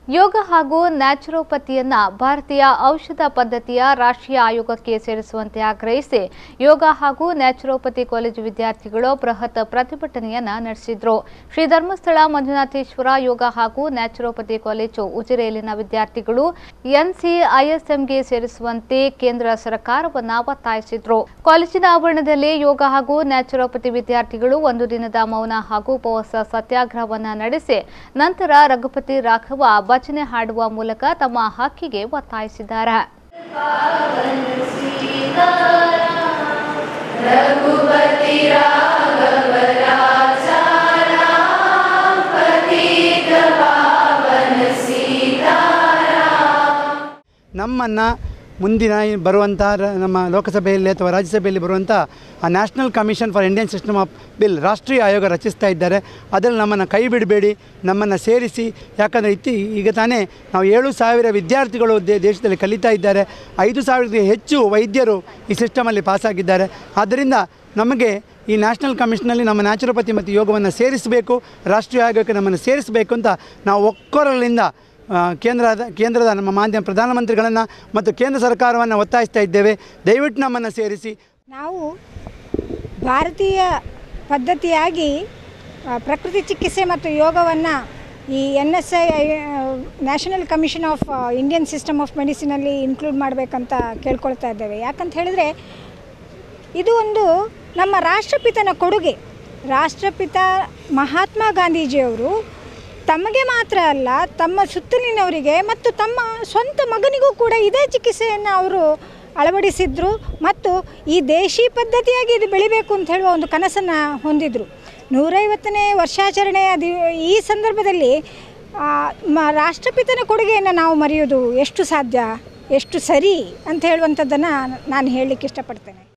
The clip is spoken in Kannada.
ಯೋಗ ಹಾಗೂ ನ್ಯಾಚುರೋಪತಿಯನ್ನ ಭಾರತೀಯ ಔಷಧ ಪದ್ಧತಿಯ ರಾಷ್ಟ್ರೀಯ ಆಯೋಗಕ್ಕೆ ಸೇರಿಸುವಂತೆ ಆಗ್ರಹಿಸಿ ಯೋಗ ಹಾಗೂ ನ್ಯಾಚುರೋಪತಿ ಕಾಲೇಜು ವಿದ್ಯಾರ್ಥಿಗಳು ಬೃಹತ್ ಪ್ರತಿಭಟನೆಯನ್ನ ನಡೆಸಿದ್ರು ಶ್ರೀ ಧರ್ಮಸ್ಥಳ ಮಂಜುನಾಥೇಶ್ವರ ಯೋಗ ಹಾಗೂ ನ್ಯಾಚುರೋಪತಿ ಕಾಲೇಜು ಉಜಿರೆಯಲ್ಲಿನ ವಿದ್ಯಾರ್ಥಿಗಳು ಎನ್ಸಿಐಎಸ್ಎಂಗೆ ಸೇರಿಸುವಂತೆ ಕೇಂದ್ರ ಸರ್ಕಾರವನ್ನ ಒತ್ತಾಯಿಸಿದ್ರು ಕಾಲೇಜಿನ ಆವರಣದಲ್ಲಿ ಯೋಗ ಹಾಗೂ ನ್ಯಾಚುರೋಪತಿ ವಿದ್ಯಾರ್ಥಿಗಳು ಒಂದು ದಿನದ ಮೌನ ಹಾಗೂ ಉಪವಾಸ ಸತ್ಯಾಗ್ರಹವನ್ನ ನಡೆಸಿ ನಂತರ ರಘುಪತಿ ರಾಘವ ಭಜನೆ ಹಾಡುವ ಮೂಲಕ ತಮ್ಮ ಹಕ್ಕಿಗೆ ಒತ್ತಾಯಿಸಿದ್ದಾರೆ ನಮ್ಮನ್ನು ಮುಂದಿನ ಈ ಬರುವಂಥ ರ- ನಮ್ಮ ಲೋಕಸಭೆಯಲ್ಲಿ ಅಥವಾ ರಾಜ್ಯಸಭೆಯಲ್ಲಿ ಬರುವಂಥ ಆ national commission for Indian system of bill ರಾಷ್ಟ್ರೀಯ ಆಯೋಗ ರಚಿಸ್ತಾ ಇದ್ದಾರೆ ಅದರಲ್ಲಿ ನಮ್ಮನ್ನು ಕೈ ಬಿಡಬೇಡಿ ನಮ್ಮನ್ನು ಸೇರಿಸಿ ಯಾಕಂದರೆ ಇತ್ತಿ ಈಗ ತಾನೇ ನಾವು ಏಳು ಸಾವಿರ ವಿದ್ಯಾರ್ಥಿಗಳು ದೇ ದೇಶದಲ್ಲಿ ಕಲಿತಾ ಇದ್ದಾರೆ ಐದು ಸಾವಿರಕ್ಕೆ ಹೆಚ್ಚು ವೈದ್ಯರು ಈ ಸಿಸ್ಟಮಲ್ಲಿ ಪಾಸಾಗಿದ್ದಾರೆ ಆದ್ದರಿಂದ ನಮಗೆ ಈ ನ್ಯಾಷನಲ್ ಕಮಿಷನಲ್ಲಿ ನಮ್ಮ ನ್ಯಾಚುರೋಪತಿ ಮತ್ತು ಯೋಗವನ್ನು ಸೇರಿಸಬೇಕು ರಾಷ್ಟ್ರೀಯ ಆಯೋಗಕ್ಕೆ ನಮ್ಮನ್ನು ಸೇರಿಸಬೇಕು ಅಂತ ನಾವು ಒಕ್ಕೊರಲಿಂದ ಆ, ಕೇಂದ್ರದ ಕೇಂದ್ರದ ನಮ್ಮ ಮಾಧ್ಯಮ ಪ್ರಧಾನಮಂತ್ರಿಗಳನ್ನು ಮತ್ತು ಕೇಂದ್ರ ಸರ್ಕಾರವನ್ನು ಒತ್ತಾಯಿಸ್ತಾ ಇದ್ದೇವೆ ದಯವಿಟ್ಟು ನಮ್ಮನ್ನು ಸೇರಿಸಿ ನಾವು ಭಾರತೀಯ ಪದ್ಧತಿಯಾಗಿ ಆ, ಪ್ರಕೃತಿ ಚಿಕಿತ್ಸೆ ಮತ್ತು ಯೋಗವನ್ನು ಈ N S I national commission of Indian system of ಮೆಡಿಸಿನಲ್ಲಿ ಇನ್ಕ್ಲೂಡ್ ಮಾಡಬೇಕಂತ ಕೇಳ್ಕೊಳ್ತಾ ಇದ್ದೇವೆ ಯಾಕಂತ ಹೇಳಿದರೆ ಇದು ಒಂದು ನಮ್ಮ ರಾಷ್ಟ್ರಪಿತನ ಕೊಡುಗೆ ರಾಷ್ಟ್ರಪಿತ ಮಹಾತ್ಮ ಗಾಂಧೀಜಿಯವರು ತಮಗೆ ಮಾತ್ರ ಅಲ್ಲ ತಮ್ಮ ಸುತ್ತಲಿನವರಿಗೆ ಮತ್ತು ತಮ್ಮ ಸ್ವಂತ ಮಗನಿಗೂ ಕೂಡ ಇದೇ ಚಿಕಿತ್ಸೆಯನ್ನು ಅವರು ಅಳವಡಿಸಿದ್ರು ಮತ್ತು ಈ ದೇಶಿ ಪದ್ಧತಿಯಾಗಿ ಇದು ಬೆಳಿಬೇಕು ಅಂತ ಹೇಳುವ ಒಂದು ಕನಸನ್ನು ಹೊಂದಿದ್ರು ನೂರೈವತ್ತನೇ ವರ್ಷಾಚರಣೆಯ ದಿ ಈ ಸಂದರ್ಭದಲ್ಲಿ ಆ, ಮ ರಾಷ್ಟ್ರಪಿತನ ಕೊಡುಗೆಯನ್ನು ನಾವು ಮರೆಯೋದು ಎಷ್ಟು ಸಾಧ್ಯ ಎಷ್ಟು ಸರಿ ಅಂತ ಹೇಳುವಂಥದ್ದನ್ನು ನಾನು ಹೇಳಲಿಕ್ಕೆ ಇಷ್ಟಪಡ್ತೇನೆ